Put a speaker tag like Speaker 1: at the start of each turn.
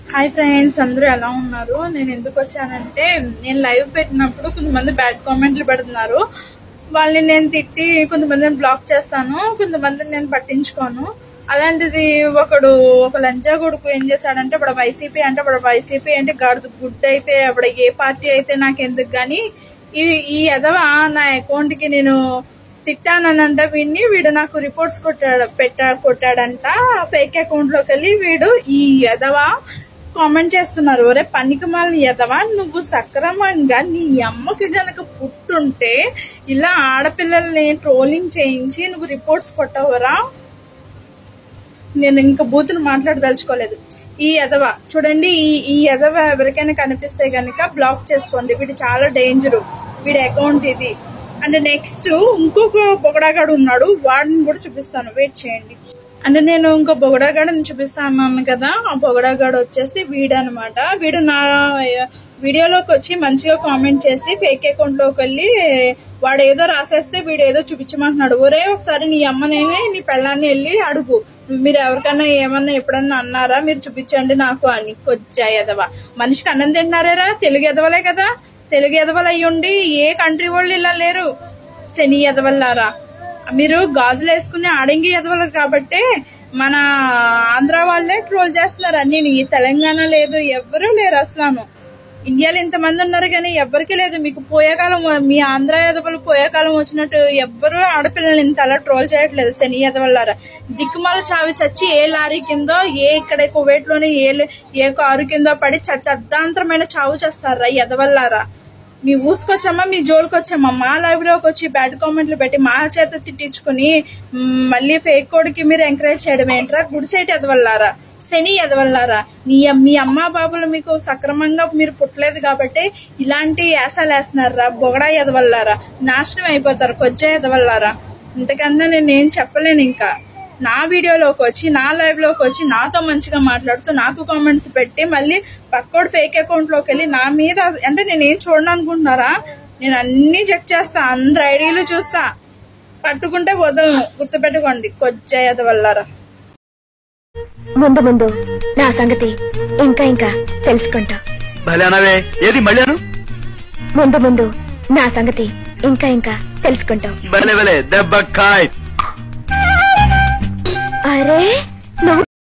Speaker 1: hi friends అందరూ ఎలా ఉన్నారు నేను ఎందుకు వచ్చానంటే నేను లైవ్ పెట్టినప్పుడు కొంతమంది బ్యాడ్ కామెంట్లు పెడుతున్నారు వాళ్ళని నేను తిట్టి కొంతమందిని బ్లాక్ చేస్తాను కొంతమందిని నేను పట్టించుకోను అలాంటిది ఒకడు ఒక లంచా కొడుకు ఏం చేశాడంటే ఇప్పుడు వైసీపీ అంటే ఇప్పుడు వైసీపీ అంటే గాడిద గుడ్ అయితే అప్పుడు ఏ పార్టీ అయితే నాకు ఎందుకు కానీ ఈ ఈ ఎదవ నా అకౌంట్ కి నేను తిట్టానంట వీడిని వీడు నాకు రిపోర్ట్స్ కొట్టాడు పెట్టా కొట్టాడంట ఫేక్ అకౌంట్ లోకి వెళ్ళి వీడు ఈ ఎదవ కామెంట్ చేస్తున్నారు ఒరే పనికి మాలిన ఎదవా నువ్వు సక్రమంగా నీ అమ్మకి గనక పుట్టుంటే ఇలా ఆడపిల్లల్ని ట్రోలింగ్ చేయించి నువ్వు రిపోర్ట్స్ కొట్టవరా నేను ఇంకా బూతులు మాట్లాడదలుచుకోలేదు ఈ ఎదవ చూడండి ఈ ఈ ఎదవ ఎవరికైనా కనిపిస్తే గనక బ్లాక్ చేసుకోండి వీడు చాలా డేంజరు వీడి అకౌంట్ ఇది అండ్ నెక్స్ట్ ఇంకొక బొగడాగాడు ఉన్నాడు వాడిని కూడా చూపిస్తాను వెయిట్ చేయండి అంటే నేను ఇంకో బొగడాగాడిని చూపిస్తా అన్నాను కదా ఆ బొగడాగాడు వచ్చేసి వీడు అనమాట వీడు నా వీడియోలోకి వచ్చి మంచిగా కామెంట్ చేసి ఫేక్ అకౌంట్ లోకి వెళ్ళి వాడు ఏదో రాసేస్తే వీడు ఏదో చూపించమంటున్నాడు ఒరే ఒకసారి నీ అమ్మని నీ పెళ్ళాన్ని వెళ్ళి అడుగు మీరు ఎవరికైనా ఏమన్నా ఎప్పుడన్నా అన్నారా మీరు చూపించండి నాకు అని కొచ్చా ఎదవ మనిషికి అన్నం తింటున్నారేరా తెలుగు ఎదవలే కదా తెలుగు ఎదవలు అయ్యుండి ఏ కంట్రీ వాళ్ళు ఇలా లేరు శని ఎదవల్లారా మీరు గాజులు వేసుకుని ఆడంగి ఎదవలు కాబట్టే మన ఆంధ్ర వాళ్ళే ట్రోల్ చేస్తున్నారు అన్ని ఈ తెలంగాణ లేదు ఎవ్వరూ లేరు అసలు ఇండియాలో ఇంతమంది ఉన్నారు కానీ ఎవ్వరికి లేదు మీకు పోయేకాలం మీ ఆంధ్ర ఎదవలు పోయేకాలం వచ్చినట్టు ఎవ్వరూ ఆడపిల్లల్ని ఇంత అలా ట్రోల్ చేయట్లేదు శని ఎదవల్లారా దిక్కుమాల చావి చచ్చి ఏ లారీ కిందో ఏ ఇక్కడ కువైట్ లోనే ఏ ఏ కారు కిందో పడి చచ్చి చావు చేస్తారా ఎదవల్లారా మీ ఊసుకొచ్చామా మీ జోలికొచ్చామా మా లైవ్ లోకి వచ్చి బ్యాడ్ కామెంట్లు పెట్టి మా చేత తిట్టించుకుని మ్, మళ్ళీ ఫేక్ కోడ్కి మీరు ఎంకరేజ్ చేయడం ఏంట్రా గుడి సైట్ ఎదవల్లారా శని ఎదవల్లారా నీ మీ అమ్మ బాబులు మీకు సక్రమంగా మీరు పుట్టలేదు కాబట్టి ఇలాంటి యాసాలు వేస్తున్నారా బొగడా ఎదవల్లారా నాశనం అయిపోతారు కొజ్జ ఎదవల్లారా ఇంతకన్నా నేను ఏం చెప్పలేను ఇంకా నా వీడియోలోకి వచ్చి నా లైవ్ లోకి వచ్చి నాతో మంచిగా మాట్లాడుతూ నాకు కామెంట్స్ పెట్టి మళ్ళీ పక్కోడు ఫేక్ అకౌంట్ లోకి వెళ్ళి నా మీద అంటే నేను ఏం చూడను అనుకుంటున్నారా నేను అన్ని చెక్ చేస్తా అందరి ఐడీలు చూస్తా పట్టుకుంటే వదలను గుర్తుపెట్టుకోండి కొజ్జాయద వల్లారా
Speaker 2: ముందు ముందు నా సంగతి ఇంకా ఇంకా తెలుసుకుంటా
Speaker 3: భలే అనవే ఏది మళ్ళీ అను
Speaker 2: ముందు ముందు నా సంగతి ఇంకా ఇంకా తెలుసుకుంటాం
Speaker 3: భలే భలే దెబ్బ కాయ్
Speaker 2: అరే